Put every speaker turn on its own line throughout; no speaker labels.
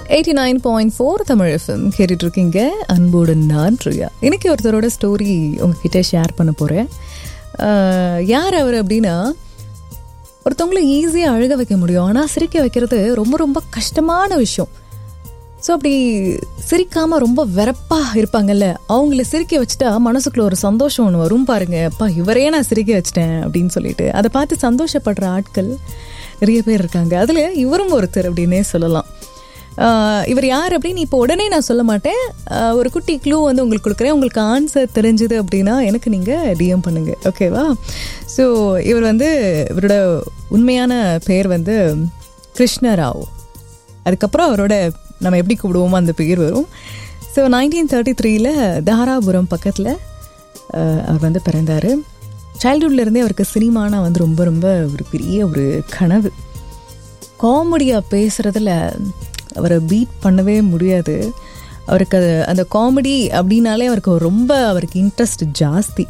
eighty nine point four Tamil FM கேட்டுட்டு இருக்கீங்க அன்போடு நான் பிரியா இன்னைக்கு ஒருத்தரோட ஸ்டோரி உங்ககிட்ட ஷேர் பண்ண போகிறேன் யார் அவர் அப்படின்னா ஒருத்தவங்களை ஈஸியாக அழுக வைக்க முடியும் ஆனால் சிரிக்க வைக்கிறது ரொம்ப ரொம்ப கஷ்டமான விஷயம் ஸோ அப்படி சிரிக்காமல் ரொம்ப வெறப்பாக இருப்பாங்கல்ல அவங்கள சிரிக்க வச்சுட்டா மனசுக்குள்ள ஒரு சந்தோஷம் ஒன்று வரும் பாருங்க அப்பா இவரையே நான் சிரிக்க வச்சிட்டேன் அப்படின்னு சொல்லிட்டு அதை பார்த்து சந்தோஷப்படுற ஆட்கள் நிறைய பேர் இருக்காங்க அதில் இவரும் ஒருத்தர் அப்படின்னே சொல்லலாம் ஆஹ் இவர் யார் அப்படின்னு இப்போ உடனே நான் சொல்ல மாட்டேன் ஆஹ் ஒரு குட்டி க்ளூ வந்து உங்களுக்கு கொடுக்குறேன் உங்களுக்கு ஆன்சர் தெரிஞ்சுது அப்படின்னா எனக்கு நீங்கள் டிஎம் பண்ணுங்க ஓகேவா ஸோ இவர் வந்து இவரோட உண்மையான பெயர் வந்து கிருஷ்ணராவ் அதுக்கப்புறம் அவரோட நம்ம எப்படி கூப்பிடுவோமோ அந்த பேர் வரும் ஸோ நைன்டீன் தேர்ட்டி த்ரீல தாராபுரம் பக்கத்தில் அவர் வந்து பிறந்தார் சைல்டுஹுட்லேருந்தே அவருக்கு சினிமானா வந்து ரொம்ப ரொம்ப ஒரு பெரிய ஒரு கனவு காமெடியாக பேசுகிறதுல அவரை பீட் பண்ணவே முடியாது அவருக்கு அது அந்த காமெடி அப்படின்னாலே அவருக்கு ரொம்ப அவருக்கு இன்ட்ரெஸ்ட் ஜாஸ்தி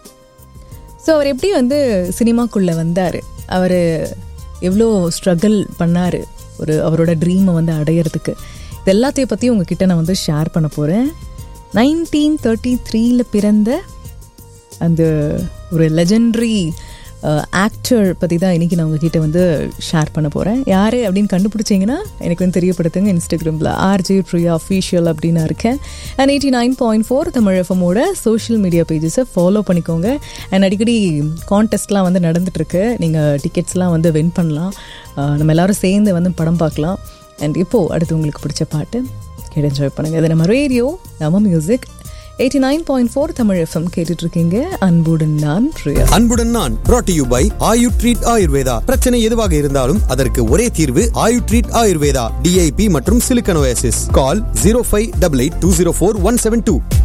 ஸோ அவர் எப்படி வந்து சினிமாக்குள்ளே வந்தார் அவர் எவ்வளோ ஸ்ட்ரகிள் பண்ணார் ஒரு அவரோட ட்ரீமை வந்து அடையிறதுக்கு இது எல்லாத்தையும் பற்றி உங்ககிட்ட நான் வந்து ஷேர் பண்ண போகிறேன் நைன்டீன் தேர்ட்டி த்ரீல பிறந்த அந்த ஒரு லெஜெண்ட்ரி ஆக்டர் பற்றி தான் இன்றைக்கி நான் உங்ககிட்ட வந்து ஷேர் பண்ண போகிறேன் யார் அப்படின்னு கண்டுபிடிச்சிங்கன்னா எனக்கு வந்து தெரியப்படுத்துங்க இன்ஸ்டாகிராமில் ஆர்ஜே ப்ரியா அஃபீஷியல் அப்படின்னு நான் இருக்கேன் and eighty nine point four Tamil எஃப்எம்மோட சோஷியல் மீடியா பேஜஸை ஃபாலோ பண்ணிக்கோங்க அண்ட் அடிக்கடி கான்டெஸ்ட்லாம் வந்து நடந்துகிட்ருக்கு நீங்கள் டிக்கெட்ஸ்லாம் வந்து வின் பண்ணலாம் அஹ் நம்ம எல்லாரும் சேர்ந்து வந்து படம் பார்க்கலாம் அண்ட் இப்போது அடுத்து உங்களுக்கு பிடிச்ச பாட்டு கேட்டு என்ஜாய் பண்ணுங்கள் இது நம்ம ரேடியோ நம்ம music eighty nine point four Tamil FM கேட்டுட்டு இருக்கீங்க அன்புடன் நான் பிரியா
அன்புடன் நான் brought to you by Ayu treat Ayurveda பிரச்சனை எதுவாக இருந்தாலும் அதற்கு ஒரே தீர்வு ஆயு ட்ரீட் ஆயுர்வேதா டிஐபி மற்றும் சிலிக்கனோசிஸ் call zero five double eight two zero four one seven two